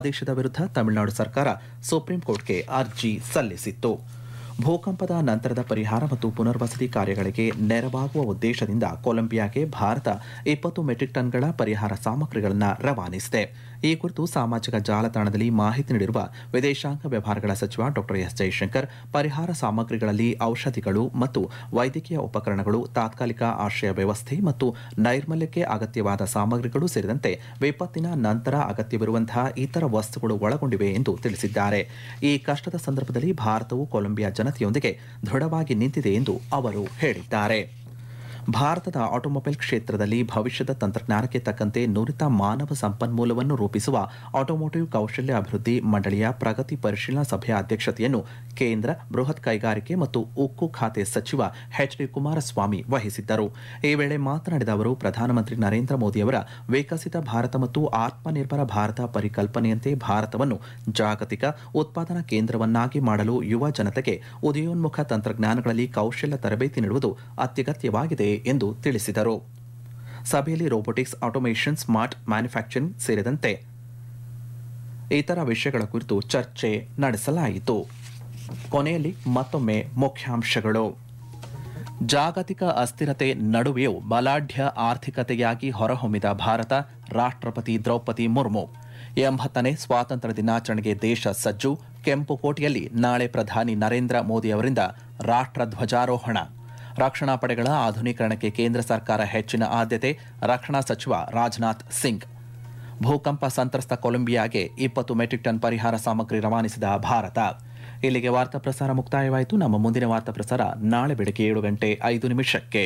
ಆದೇಶದ ವಿರುದ್ಧ ತಮಿಳುನಾಡು ಸರ್ಕಾರ ಸುಪ್ರೀಂ ಕೋರ್ಟ್ಗೆ ಅರ್ಜಿ ಸಲ್ಲಿಸಿತ್ತು ಭೂಕಂಪದ ನಂತರದ ಪರಿಹಾರ ಮತ್ತು ಪುನರ್ವಸತಿ ಕಾರ್ಯಗಳಿಗೆ ನೆರವಾಗುವ ಉದ್ದೇಶದಿಂದ ಕೊಲಂಬಿಯಾಗೆ ಭಾರತ ಇಪ್ಪತ್ತು ಮೆಟ್ರಿಕ್ ಟನ್ಗಳ ಪರಿಹಾರ ಸಾಮಗ್ರಿಗಳನ್ನು ರವಾನಿಸಿದೆ ಈ ಕುರಿತು ಸಾಮಾಜಿಕ ಜಾಲತಾಣದಲ್ಲಿ ಮಾಹಿತಿ ನೀಡಿರುವ ವಿದೇಶಾಂಗ ವ್ಯವಹಾರಗಳ ಸಚಿವ ಡಾ ಎಸ್ ಜೈಶಂಕರ್ ಪರಿಹಾರ ಸಾಮಗ್ರಿಗಳಲ್ಲಿ ಔಷಧಿಗಳು ಮತ್ತು ವೈದ್ಯಕೀಯ ಉಪಕರಣಗಳು ತಾತ್ಕಾಲಿಕ ಆಶ್ರಯ ವ್ಯವಸ್ಥೆ ಮತ್ತು ನೈರ್ಮಲ್ಯಕ್ಕೆ ಅಗತ್ಯವಾದ ಸಾಮಗ್ರಿಗಳು ಸೇರಿದಂತೆ ವಿಪತ್ತಿನ ನಂತರ ಅಗತ್ಯವಿರುವಂತಹ ಇತರ ವಸ್ತುಗಳು ಒಳಗೊಂಡಿವೆ ಎಂದು ತಿಳಿಸಿದ್ದಾರೆ ಈ ಕಷ್ಟದ ಸಂದರ್ಭದಲ್ಲಿ ಭಾರತವು ಕೊಲಂಬಿಯಾ ಜನತೆಯೊಂದಿಗೆ ದೃಢವಾಗಿ ನಿಂತಿದೆ ಎಂದು ಅವರು ಹೇಳಿದ್ದಾರೆ ಭಾರತದ ಆಟೋಮೊಬೈಲ್ ಕ್ಷೇತ್ರದಲ್ಲಿ ಭವಿಷ್ಯದ ತಂತ್ರಜ್ಞಾನಕ್ಕೆ ತಕ್ಕಂತೆ ನುರಿತ ಮಾನವ ಸಂಪನ್ಮೂಲವನ್ನು ರೂಪಿಸುವ ಆಟೋಮೋಟಿವ್ ಕೌಶಲ್ಯ ಅಭಿವೃದ್ಧಿ ಮಂಡಳಿಯ ಪ್ರಗತಿ ಪರಿಶೀಲನಾ ಸಭೆಯ ಅಧ್ಯಕ್ಷತೆಯನ್ನು ಕೇಂದ್ರ ಬೃಹತ್ ಕೈಗಾರಿಕೆ ಮತ್ತು ಉಕ್ಕು ಖಾತೆ ಸಚಿವ ಎಚ್ ಡಿ ಕುಮಾರಸ್ವಾಮಿ ವಹಿಸಿದ್ದರು ಈ ವೇಳೆ ಮಾತನಾಡಿದ ಅವರು ಪ್ರಧಾನಮಂತ್ರಿ ನರೇಂದ್ರ ಮೋದಿಯವರ ವಿಕಸಿತ ಭಾರತ ಮತ್ತು ಆತ್ಮನಿರ್ಭರ ಭಾರತ ಪರಿಕಲ್ಪನೆಯಂತೆ ಭಾರತವನ್ನು ಜಾಗತಿಕ ಉತ್ಪಾದನಾ ಕೇಂದ್ರವನ್ನಾಗಿ ಮಾಡಲು ಯುವ ಜನತೆಗೆ ಉದಯೋನ್ಮುಖ ತಂತ್ರಜ್ಞಾನಗಳಲ್ಲಿ ಕೌಶಲ್ಯ ತರಬೇತಿ ನೀಡುವುದು ಅತ್ಯಗತ್ಯವಾಗಿದೆ ಎಂದು ತಿಳಿಸಿದರು ಸಭೆಯಲ್ಲಿ ರೋಬೋಟಿಕ್ಸ್ ಆಟೋಮೇಷನ್ ಸ್ಮಾರ್ಟ್ ಮ್ಯಾನುಫ್ಯಾಕ್ಚರಿಂಗ್ ಸೇರಿದಂತೆ ಇತರ ವಿಷಯಗಳ ಕುರಿತು ಚರ್ಚೆ ನಡೆಸಲಾಯಿತು ಕೊನೆಯಲ್ಲಿ ಮತ್ತೊಮ್ಮೆ ಮುಖ್ಯಾಂಶಗಳು ಜಾಗತಿಕ ಅಸ್ಥಿರತೆ ನಡುವೆಯೂ ಬಲಾಢ್ಯ ಆರ್ಥಿಕತೆಯಾಗಿ ಹೊರಹೊಮ್ಮಿದ ಭಾರತ ರಾಷ್ಟ್ರಪತಿ ದ್ರೌಪದಿ ಮುರ್ಮು ಎಂಬತ್ತನೇ ಸ್ವಾತಂತ್ರ್ಯ ದಿನಾಚರಣೆಗೆ ದೇಶ ಸಜ್ಜು ಕೆಂಪುಕೋಟೆಯಲ್ಲಿ ನಾಳೆ ಪ್ರಧಾನಿ ನರೇಂದ್ರ ಮೋದಿ ಅವರಿಂದ ರಾಷ್ಟ್ರ ಧ್ವಜಾರೋಹಣ ರಕ್ಷಣಾ ಪಡೆಗಳ ಆಧುನೀಕರಣಕ್ಕೆ ಕೇಂದ್ರ ಸರ್ಕಾರ ಹೆಚ್ಚಿನ ಆದ್ಯತೆ ರಕ್ಷಣಾ ಸಚಿವ ರಾಜನಾಥ್ ಸಿಂಗ್ ಭೂಕಂಪ ಸಂತ್ರಸ್ತ ಕೊಲಂಬಿಯಾಗೆ ಇಪ್ಪತ್ತು ಮೆಟ್ರಿಕ್ ಟನ್ ಪರಿಹಾರ ಸಾಮಗ್ರಿ ರವಾನಿಸಿದ ಭಾರತ ಇಲ್ಲಿಗೆ ವಾರ್ತಾ ಪ್ರಸಾರ ಮುಕ್ತಾಯವಾಯಿತು ನಮ್ಮ ಮುಂದಿನ ವಾರ್ತಾ ಪ್ರಸಾರ ನಾಳೆ ಬೆಳಗ್ಗೆ ಏಳು ಗಂಟೆ ಐದು ನಿಮಿಷಕ್ಕೆ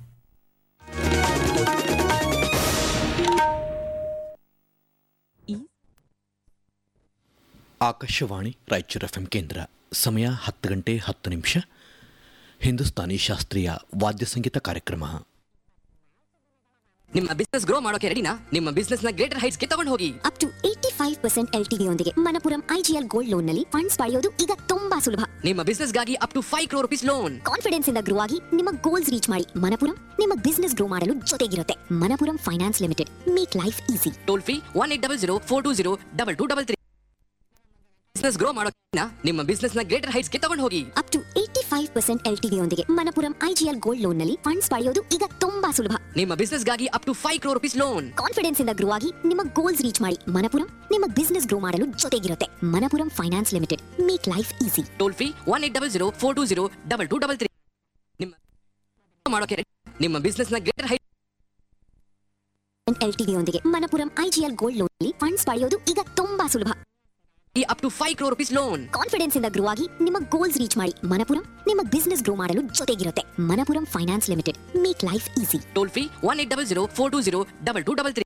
ಆಕಾಶವಾಣಿ ರಾಯಚೂರು ಎಫ್ ಕೇಂದ್ರ ಸಮಯ ಹತ್ತು ಗಂಟೆ ಹತ್ತು ನಿಮಿಷ ಹಿಂದೂಸ್ತಾನಿ ಶಾಸ್ತ್ರೀಯ ವಾದ್ಯ ಸಂಗೀತ ಕಾರ್ಯಕ್ರಮ ನಿಮ್ಮ ಬಿಸ್ನೆಸ್ ಗ್ರೋ ಮಾಡೋಕೆ ರೆಡಿನಾ ನಿಮ್ಮ ಬಿಸ್ನೆಸ್ ನ ಗ್ರೇಟರ್ ಹೈಟ್ಸ್ ಗೆ ತಗೊಂಡು ಹೋಗಿ up to eighty five percent L ಯೊಂದಿಗೆ ಮನಪುರಂ ಐಜಿಎಲ್ ಗೋಲ್ಡ್ ಲೋನ್ ನಲ್ಲಿ ಫಂಡ್ಸ್ ಪಡೆಯೋದು ಈಗ ತುಂಬಾ ಸುಲಭ ನಿಮ್ಮ ಬಿಸ್ನೆಸ್ ಗಾಗಿ up to five crore rupees loan confidence ಇಂದ ಗ್ರೋ ಆಗಿ ನಿಮ್ಮ ಗೋಲ್ಸ್ ರೀಚ್ ಮಾಡಿ ಮನಪುರಂ ನಿಮ್ಮ ಬಿಸ್ನೆಸ್ ಗ್ರೋ ಮಾಡಲು ಜೊತೆಗಿರುತ್ತೆ Manappuram finance limited make life easy toll free one eight double zero four two zero double two double three business grow ಮಾಡೋಕೆ ನಿಮ್ಮ business ನ ಗ್ರೇಟರ್ ಹೈಟ್ಸ್ ಗೆ ತಗೊಂಡು ಹೋಗಿ up to eighty five percent L ಯೊಂದಿಗೆ Manappuram IGL gold loan ನಲ್ಲಿ funds ಪಡೆಯೋದು ಈಗ ತುಂಬಾ ಸುಲಭ ನಿಮ್ಮ ಬಿಸ್ನೆಸ್ ಗಾಗಿ up to five crore rupees loan confidence ಇಂದ ಗ್ರೋ ಆಗಿ ನಿಮ್ಮ ಗೋಲ್ಸ್ ರೀಚ್ ಮಾಡಿ ಮನಪುರಂ ನಿಮ್ಮ ಬಿಸ್ನೆಸ್ ಗ್ರೋ ಮಾಡಲು ಜೊತೆಗಿರುತ್ತೆ Manappuram finance limited make life easy toll free one eight double zero four two zero double two double three ನಿಮ್ಮ ಮಾಡೋಕೆ ready? ನಿಮ್ಮ ಬಿಸ್ನೆಸ್ ನ ಗ್ರೇಟರ್ ಹೈಟ್ ಎಲ್ ಯೊಂದಿಗೆ ಮನಪುರಂ ಐಜಿಎಲ್ ಗೋಲ್ಡ್ ಲೋನ್ ನಲ್ಲಿ ಫಂಡ್ಸ್ ಪಡೆಯೋದು ಈಗ ತುಂಬಾ ಸುಲಭ up to five crore rupees loan confidence ಇಂದ ಗ್ರೋ ಆಗಿ ನಿಮ್ಮ ಗೋಲ್ಸ್ ರೀಚ್ ಮಾಡಿ ಮನಪುರಂ ನಿಮ್ಮ ಬಿಸ್ನೆಸ್ ಗ್ರೋ ಮಾಡಲು ಜೊತೆಗಿರುತ್ತೆ Manappuram finance limited make life easy toll free one eight double zero four two zero double two double three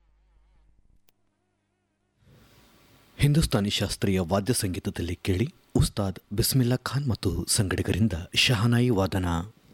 Hindustani ಶಾಸ್ತ್ರೀಯ ವಾದ್ಯ ಸಂಗೀತದಲ್ಲಿ ಕೇಳಿ ಉಸ್ತಾದ್ ಬಿಸ್ಮಿಲ್ಲಾ ಖಾನ್ ಮತ್ತು ಸಂಗಡಿಗರಿಂದ ಶಹನಾಯಿ ವಾದನ